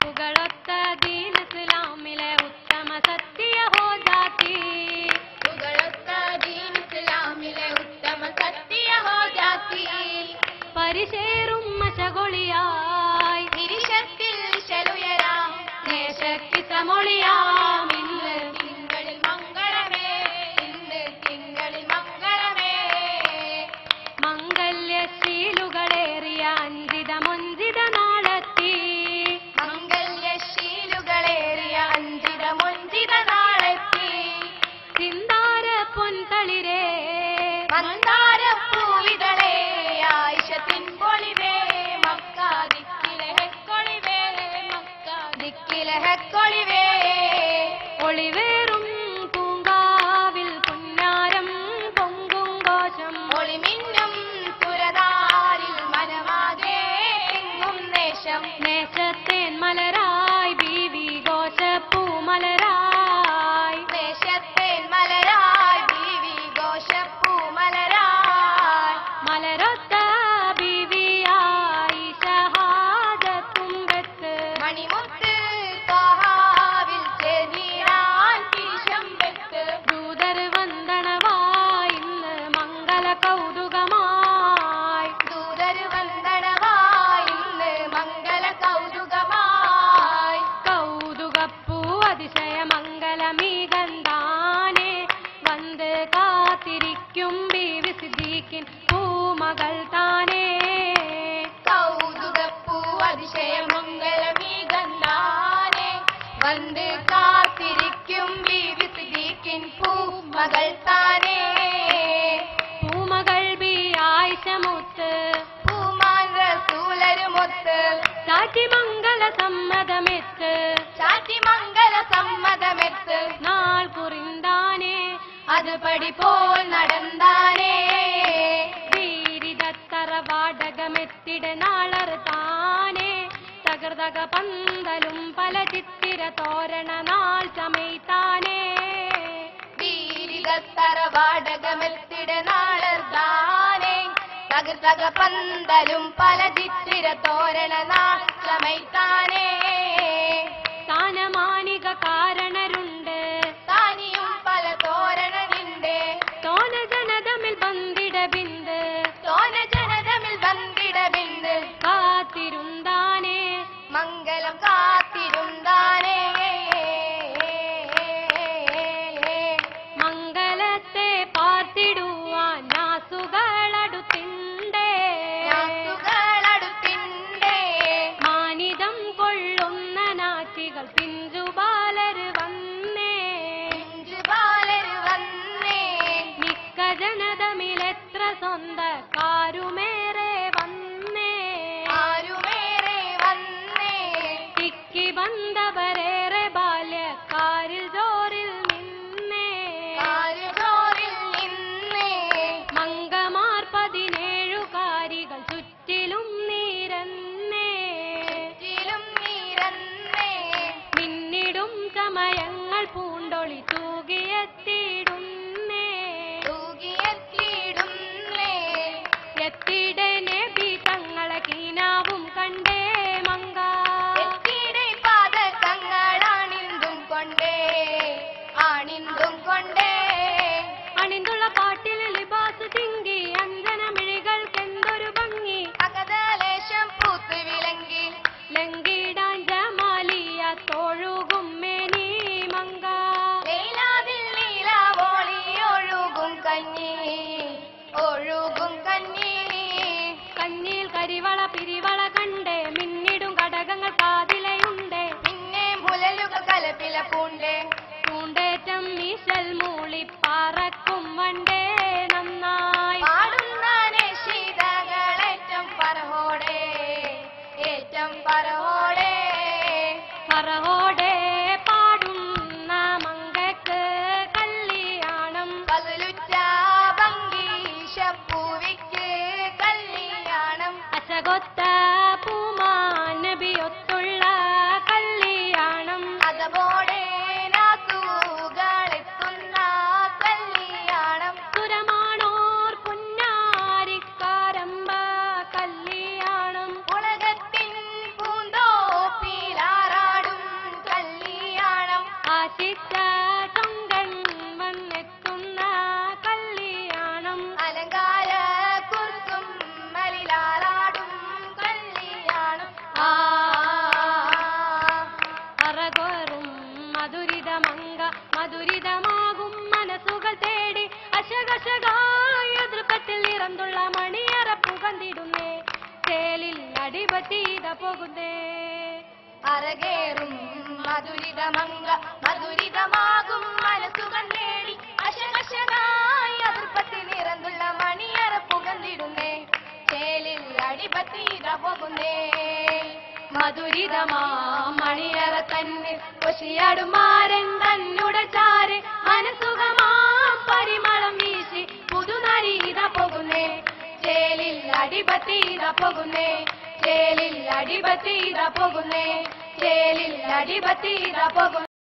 പുകളൊത്ത ദീൻ ഇസ്ലാമിലെ ഉത്തമ സത്യ ഹോ ജാതി പുകളൊത്ത ദീൻ ഇസ്ലാമിലെ ഉത്തമ സത്യ ഹോ ജാതി പരിശേറും മശകൊളിയായി തിരിശത്തിൽ ശലുയരാം ദേശക്ക് സമൊളിയാം ഇന്ന് തിങ്കളിൽ മംഗളമേ ഇന്ന് തിങ്കളിൽ മംഗളമേ മംഗല്യശീലുകളേറിയ അഞ്ചിത മുഞ്ചിത നാളെത്തി മംഗല്യശീലുകളേറിയ അഞ്ചിത മുഞ്ചിത നാളെത്തി സിന്താര പൊൻതളിരേ മന്ദാര പൂവിതളേ ആയിഷത്തിൻ പൊളിവേ മക്ക ദിക്കിലെ ഹെക്കൊളിവേ മക്ക ദിക്കിലെ ഹെക്കൊളിവേ ഒളിവേറും പൂങ്കാവിൽ പുന്നാരം പൊങ്കും കോശം ഒളിമിന്നും സുരതാരിൽ മനമാകെ എങ്ങും നേശം നേശത്തേൻ മലരായി ബീവി ഘോഷപ്പൂമലരായി ദേശത്തേൻ മലരായി ബീവി ഘോഷപ്പൂ മലരായി മലരൊത്ത ബീവിയായി ഷഹാദത്തും വെത്ത് മണിമുത്ത് കാഹാവിൽ ചെന്നീരാൻ പീശം വെത്ത് ദൂതർ വന്ദനവായി ഇന്ന് മംഗല കൗതുകമായി ദൂതര് വന്ദനമായി ഇന്ന് മംഗള കൗതുകമായി കൗതുകപ്പൂ അതിശയ മംഗലമീകന്താനെ വന്ന് കാത്തിരിക്കും ബീവി സിദ്ദീഖിൻ പൂമകൾ താനേ കൗതുകപ്പൂ അതിശയ മംഗളമീ ഗന്ധാനെ വന്ന് കാത്തിരിക്കും ബീവി സിദ്ദീഖിൻ പൂമകൾ താനേ പൂമകൾ ബി ആയിഷമുത്ത് പൂമാൻ റസൂലരുമൊത്ത് ചാറ്റി മംഗള സമ്മതമെത്ത് ചാറ്റി മംഗള സമ്മതമെത്ത് നാൾ കുറിന്താനേ അത് പടി പോൽ നടந்தாനേ വീരിതത്തറ വാടകമെത്തിട നാളർ താനേ തകർതക പന്തലും പല ചിത്തിര തോരണ നാൾ ചമയ്ത്താനേ വീരികത്തറ വാടകമെത്തിട നാളർദാനേ തകർത്തക പന്തലും പല ചിത്തിര തോരണ നാളമൈത്താനേ സ്ഥാനമാനിക കാരണരുണ്ട് താനിയും പല തോരണനിണ്ട് തോന ജനതമിൽ ബന്ധിട ബിന്ദ് തോന ജനതമിൽ ബന്ധിട ബിന്ദ് കാത്തിരുന്താനേ മംഗളം കാത്തിരുന്താനേ മംഗലത്തെ പാർത്തിടുവാൻ നാസുകളടുത്തിണ്ടേ നാസുകളടുത്തിണ്ടേ അശകശകായ എതിർപ്പത്തിൽ നിറന്തുള്ള മണിയറ പുകന്തിടുന്നേ ചേലിൽ അടിപറ്റീത പോകുന്നേ അരകേറും മധുരിതമംഗ മധുരിതമാകും മനസ്സുകൾ നേടി അശകശകായി അതിർപ്പത്തി നിറന്തുള്ള മണിയറ പുകന്തിടുന്നേ ചേലിൽ അടിപത്തീത പോകുന്നേ മധുരിതമാ മണിയറ തന്നിൽ കൊശിയാടുമാരൻ തന്നുടെ ചാര് മനസുഖമാ പരിമളം വീശി പുതുനരീത പോകുന്നേ ചേലിൽ അടിപത്തീത പോകുന്നേ ചേലിൽ അടിപത്തീത പോകുന്നേ ചേലിൽ അടിപത്തീത പോകുന്നേ